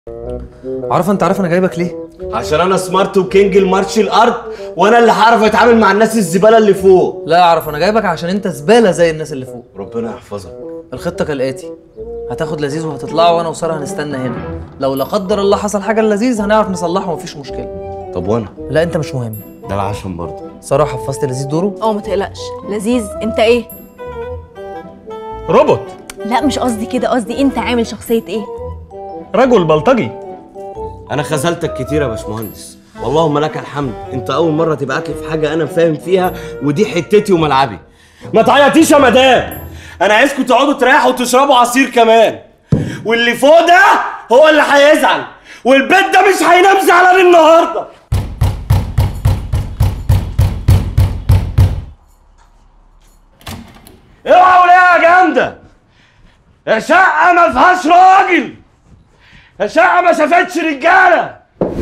عارف انت عارف انا جايبك ليه عشان انا سمارت وكينج المارش الارض وانا اللي هعرف اتعامل مع الناس الزباله اللي فوق لا اعرف انا جايبك عشان انت زباله زي الناس اللي فوق ربنا يحفظك الخطه كالاتي هتاخد لذيذ وهتطلعوا وانا وساره هنستنى هنا لو لا قدر الله حصل حاجه لذيذ هنعرف نصلحه ومفيش مشكله طب وانا لا انت مش مهم ده العشم برضه ساره حفظت لذيذ دوره اه ما تقلقش لذيذ انت ايه روبوت لا مش قصدي كده قصدي انت عامل شخصيه ايه رجل بلطجي انا خذلتك كتير يا باشمهندس واللهم لك الحمد انت اول مره تبعت لي في حاجه انا فاهم فيها ودي حتتي وملعبي ما تعيطيش يا مدام انا عايزكم تقعدوا تريحوا وتشربوا عصير كمان واللي فوق ده هو اللي هيزعل والبيت ده مش هينام زعلان النهارده اوعوا ليه يا جامده يا شقه ما فيهاش راجل يا شقه ما شافتش رجاله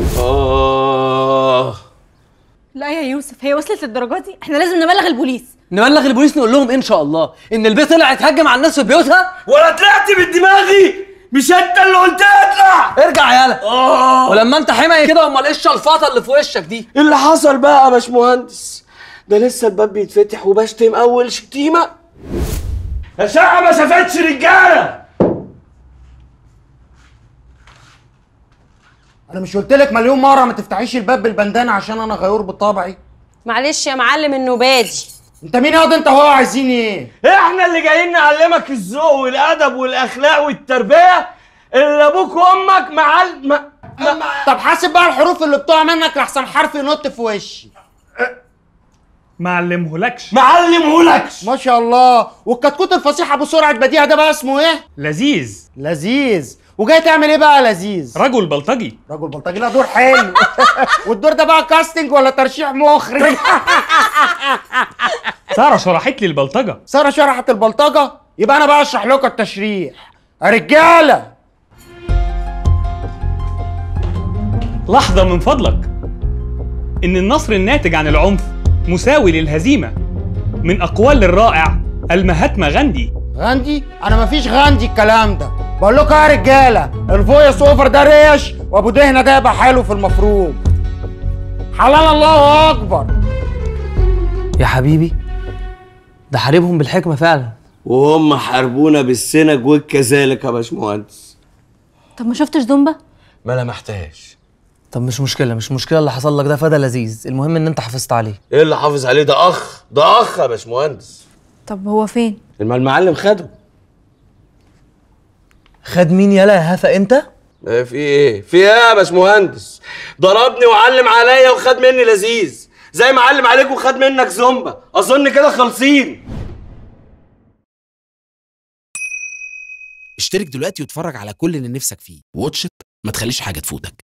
اه لا يا يوسف هي وصلت للدرجه دي احنا لازم نبلغ البوليس نبلغ البوليس نقول لهم ان شاء الله ان البيت طلع اتهجم على الناس في بيوتها ولا طلعت من دماغي مش انت اللي قلت اطلع ارجع يالا اه ولما انت حمى كده امال ايه الشلفطه اللي في وشك دي إيه اللي حصل بقى يا باشمهندس ده لسه الباب بيتفتح وبشتم اول شتيمه يا شقه ما شافتش رجاله انا مش قلت لك مليون مره ما تفتحيش الباب بالبندانه عشان انا غيور بطبعي معلش يا معلم النوبادي انت مين ياض انت وهو عايزين ايه احنا اللي جايين نعلمك الذوق والادب والاخلاق والتربيه اللي ابوك وامك معل ما... ما... طب حاسب بقى الحروف اللي بتقع منك لحسن حرف ينط في وشي معلمهولكش معلمهولكش ما شاء الله والكتكوت الفصيح ابو سرعه بديهه ده بقى اسمه ايه لذيذ لذيذ وجاي تعمل ايه بقى يا لذيذ رجل بلطجي رجل بلطجي لا دور حلو والدور ده بقى كاستنج ولا ترشيح مخرج ساره شرحت لي البلطجه ساره شرحت البلطجه يبقى انا بقى اشرح لكم التشريح يا رجاله لحظه من فضلك ان النصر الناتج عن العنف مساوي للهزيمه من اقوال الرائع المهاتما غاندي غاندي انا مفيش غاندي الكلام ده بقول لكم يا رجاله الفويس اوفر ده ريش وابو دهنه ده يبقى حلو في المفروض حلال الله اكبر يا حبيبي ده حاربهم بالحكمه فعلا وهم حاربونا بالسنج وكذلك يا باشمهندس طب ما شفتش زومبا ما لمحتهاش طب مش مشكله مش مشكله اللي حصل لك ده فده لذيذ المهم ان انت حافظت عليه ايه اللي حافظ عليه ده اخ ده اخ يا باشمهندس طب هو فين ما المعلم خده خد مين يالا يا هفا انت ايه في ايه في ايه يا باشمهندس ضربني وعلم عليا وخد مني لذيذ زي ما علم عليك وخد منك زومبا اظن كده خالصين اشترك دلوقتي واتفرج على كل اللي نفسك فيه واتش إت، ما تخليش حاجة تفوتك